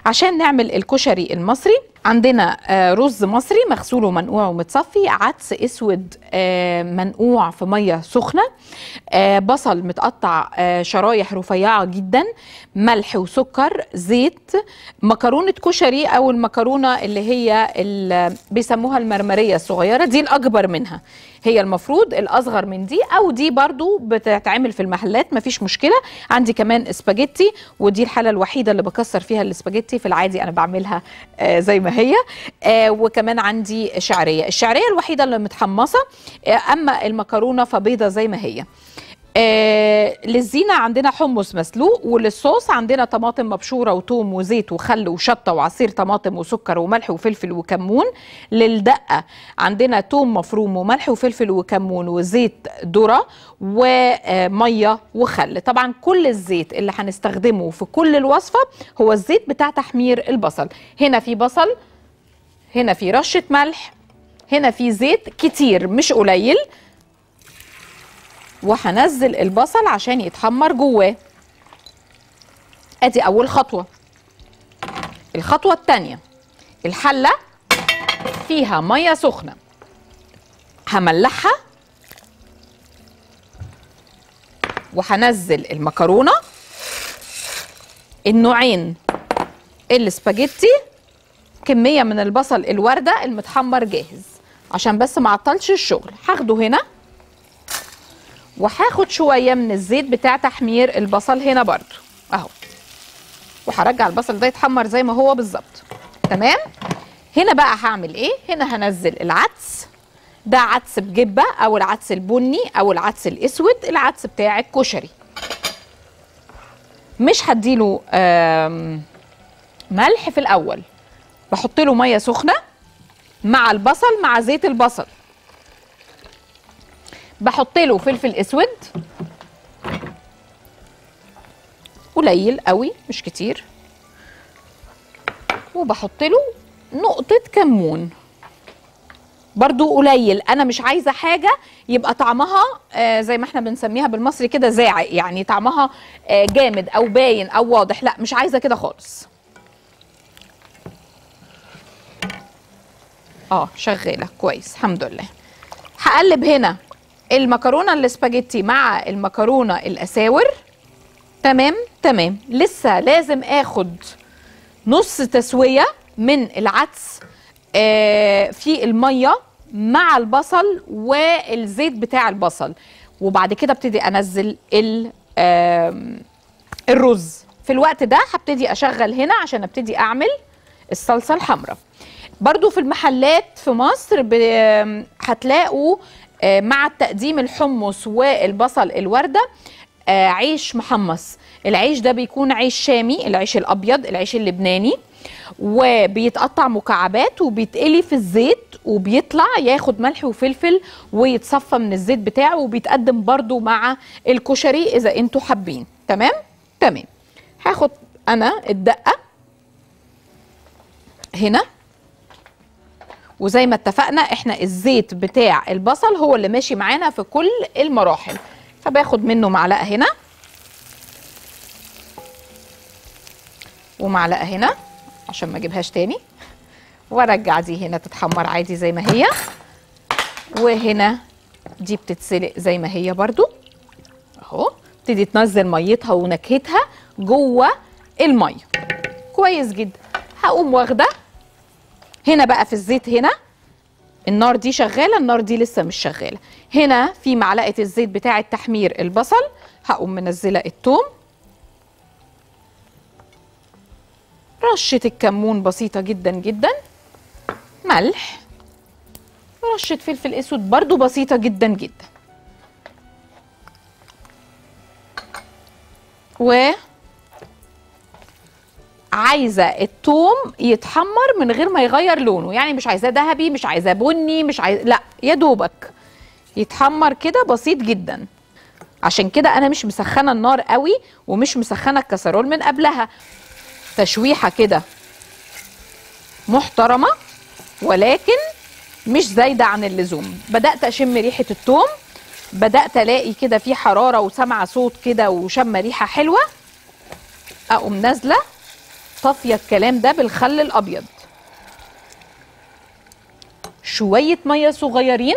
عشان نعمل الكشري المصري عندنا آه، رز مصري مغسول ومنقوع ومتصفي عدس اسود آه، منقوع في ميه سخنه آه، بصل متقطع آه، شرايح رفيعه جدا ملح وسكر زيت مكرونه كشري او المكرونه اللي هي ال- بيسموها المرمريه الصغيره دي الاكبر منها هي المفروض الاصغر من دي او دي برضو بتتعمل في المحلات مفيش مشكله عندي كمان اسباجيتي ودي الحاله الوحيده اللي بكسر فيها الاسباجيتي في العادي انا بعملها آه، زي ما هي آه، وكمان عندي شعريه الشعريه الوحيده اللي متحمصه آه، اما المكرونه فبيضه زي ما هي آه للزينه عندنا حمص مسلوق وللصوص عندنا طماطم مبشوره وتوم وزيت وخل وشطه وعصير طماطم وسكر وملح وفلفل وكمون للدقه عندنا توم مفروم وملح وفلفل وكمون وزيت ذره وميه وخل طبعا كل الزيت اللي هنستخدمه في كل الوصفه هو الزيت بتاع تحمير البصل هنا في بصل هنا في رشه ملح هنا في زيت كتير مش قليل وهنزل البصل عشان يتحمر جواه ادي اول خطوه الخطوه الثانيه الحله فيها ميه سخنه هملحها وهنزل المكرونه النوعين السباجيتي كميه من البصل الورده المتحمر جاهز عشان بس ما اعطلش الشغل هاخده هنا وهاخد شويه من الزيت بتاع تحمير البصل هنا برضو اهو وهرجع البصل ده يتحمر زي ما هو بالظبط تمام هنا بقى هعمل ايه هنا هنزل العدس ده عدس بجبه او العدس البني او العدس الاسود العدس بتاع الكشري مش هديله آم، ملح في الاول بحط له ميه سخنه مع البصل مع زيت البصل بحط له فلفل اسود قليل قوي مش كتير وبحط له نقطة كمون برضو قليل انا مش عايزة حاجة يبقى طعمها آه زي ما احنا بنسميها بالمصري كده زاعق يعني طعمها آه جامد او باين او واضح لا مش عايزة كده خالص اه شغالة كويس الحمد لله هقلب هنا المكرونه الاسباجيتي مع المكرونه الاساور تمام تمام لسه لازم اخد نص تسويه من العدس آه في الميه مع البصل والزيت بتاع البصل وبعد كده ابتدي انزل ال- آم، الرز في الوقت ده هبتدي اشغل هنا عشان ابتدي اعمل الصلصه الحمراء برضو في المحلات في مصر ب- هتلاقوا آه، مع التقديم الحمص والبصل الوردة آه، عيش محمص العيش ده بيكون عيش شامي العيش الأبيض العيش اللبناني وبيتقطع مكعبات وبيتقلي في الزيت وبيطلع ياخد ملح وفلفل ويتصفى من الزيت بتاعه وبيتقدم برضو مع الكشري إذا انتوا حابين تمام؟ تمام هاخد أنا الدقة هنا وزي ما اتفقنا احنا الزيت بتاع البصل هو اللي ماشي معانا في كل المراحل فباخد منه معلقه هنا ومعلقه هنا عشان ما اجيبهاش تاني وارجع دي هنا تتحمر عادي زي ما هي وهنا دي بتتسلق زي ما هي برضو اهو تبتدي تنزل ميتها ونكهتها جوه الميه كويس جدا هقوم واخده هنا بقى في الزيت هنا النار دي شغاله النار دي لسه مش شغاله هنا في معلقه الزيت بتاعه تحمير البصل هقوم منزله الثوم رشه الكمون بسيطه جدا جدا ملح رشه فلفل اسود برضو بسيطه جدا جدا و عايزه الثوم يتحمر من غير ما يغير لونه يعني مش عايزاه ذهبي مش عايزاه بني مش عايز لا يا دوبك يتحمر كده بسيط جدا عشان كده انا مش مسخنه النار قوي ومش مسخنه الكسرول من قبلها تشويحه كده محترمه ولكن مش زايده عن اللزوم بدات اشم ريحه الثوم بدات الاقي كده في حراره وسمع صوت كده وشم ريحه حلوه اقوم نازله طافيه الكلام ده بالخل الابيض شويه ميه صغيرين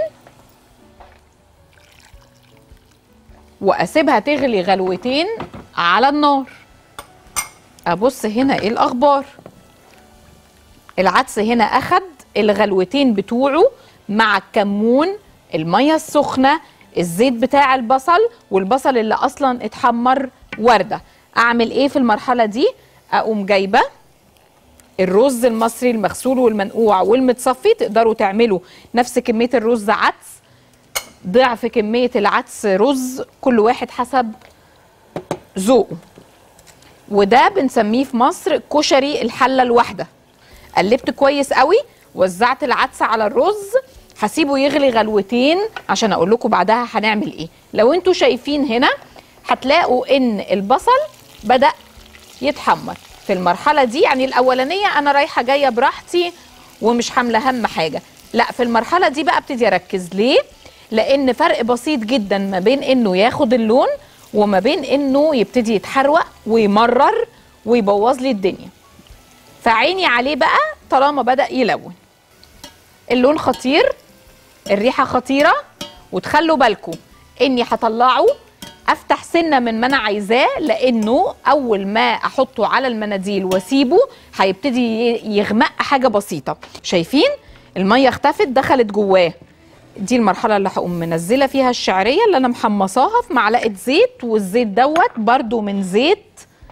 واسيبها تغلي غلوتين على النار ابص هنا ايه الاخبار العدس هنا اخد الغلوتين بتوعه مع الكمون الميه السخنه الزيت بتاع البصل والبصل اللي اصلا اتحمر ورده اعمل ايه في المرحله دي اقوم جايبه الرز المصري المغسول والمنقوع والمتصفي تقدروا تعملوا نفس كميه الرز عدس ضعف كميه العدس رز كل واحد حسب ذوقه وده بنسميه في مصر كشري الحله الواحده قلبت كويس قوي وزعت العدس على الرز هسيبه يغلي غلوتين عشان اقول لكم بعدها هنعمل ايه لو انتوا شايفين هنا هتلاقوا ان البصل بدا يتحمر في المرحله دي يعني الاولانيه انا رايحه جايه براحتي ومش حامله هم حاجه لا في المرحله دي بقى ابتدي اركز ليه لان فرق بسيط جدا ما بين انه ياخد اللون وما بين انه يبتدي يتحروق ويمرر ويبوظ لي الدنيا فعيني عليه بقى طالما بدا يلون اللون خطير الريحه خطيره وتخلوا بالكم اني هطلعه افتح سنه من ما انا عايزاه لانه اول ما احطه على المناديل واسيبه هيبتدي يغمق حاجه بسيطه شايفين الميه اختفت دخلت جواه دي المرحله اللي هقوم منزله فيها الشعريه اللي انا محمصاها في معلقه زيت والزيت دوت برده من زيت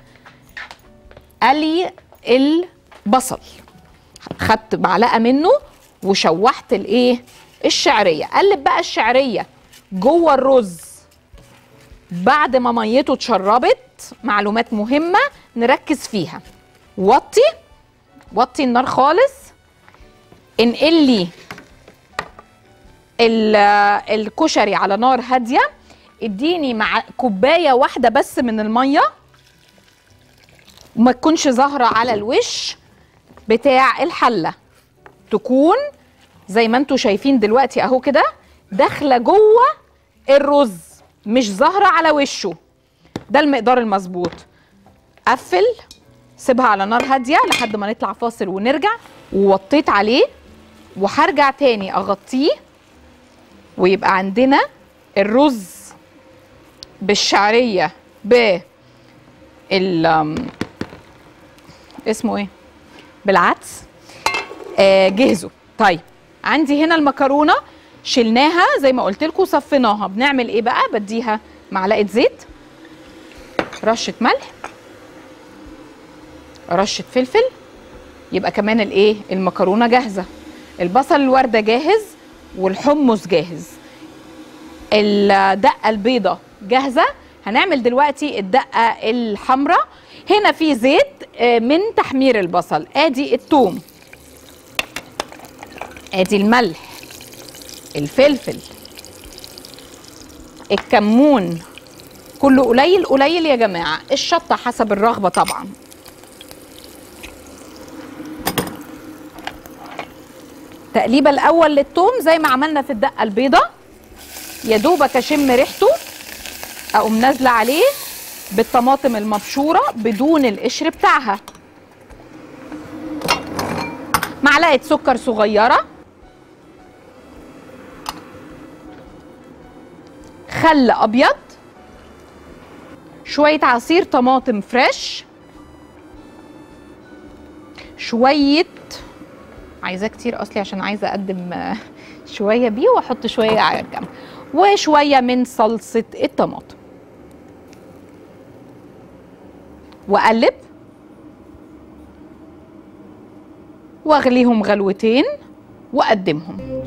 قلي البصل خدت معلقه منه وشوحت الايه الشعريه قلب بقى الشعريه جوه الرز بعد ما ميته اتشربت معلومات مهمه نركز فيها وطي وطي النار خالص انقل لي الكشري على نار هاديه اديني مع كوبايه واحده بس من الميه وما تكونش ظاهره على الوش بتاع الحله تكون زي ما انتم شايفين دلوقتي اهو كده داخله جوه الرز مش ظاهره على وشه ده المقدار المظبوط قفل سيبها على نار هاديه لحد ما نطلع فاصل ونرجع ووطيت عليه وهرجع تاني اغطيه ويبقى عندنا الرز بالشعريه ب ال اسمه ايه بالعدس آه جهزوا طيب عندي هنا المكرونه شلناها زي ما قلت لكم صفيناها بنعمل ايه بقى بديها معلقه زيت رشه ملح رشه فلفل يبقى كمان الايه المكرونه جاهزه البصل الورده جاهز والحمص جاهز الدقه البيضه جاهزه هنعمل دلوقتي الدقه الحمراء هنا في زيت من تحمير البصل ادي الثوم ادي الملح الفلفل الكمون كله قليل قليل يا جماعه الشطه حسب الرغبه طبعا تقليبه الاول للثوم زي ما عملنا في الدقه البيضه يا دوبك اشم ريحته اقوم نازله عليه بالطماطم المبشوره بدون القشر بتاعها معلقه سكر صغيره خل ابيض شويه عصير طماطم فريش شويه عايزاه كتير اصلي عشان عايزه اقدم شويه بيه واحط شويه على الجنب وشويه من صلصه الطماطم واقلب واغليهم غلوتين واقدمهم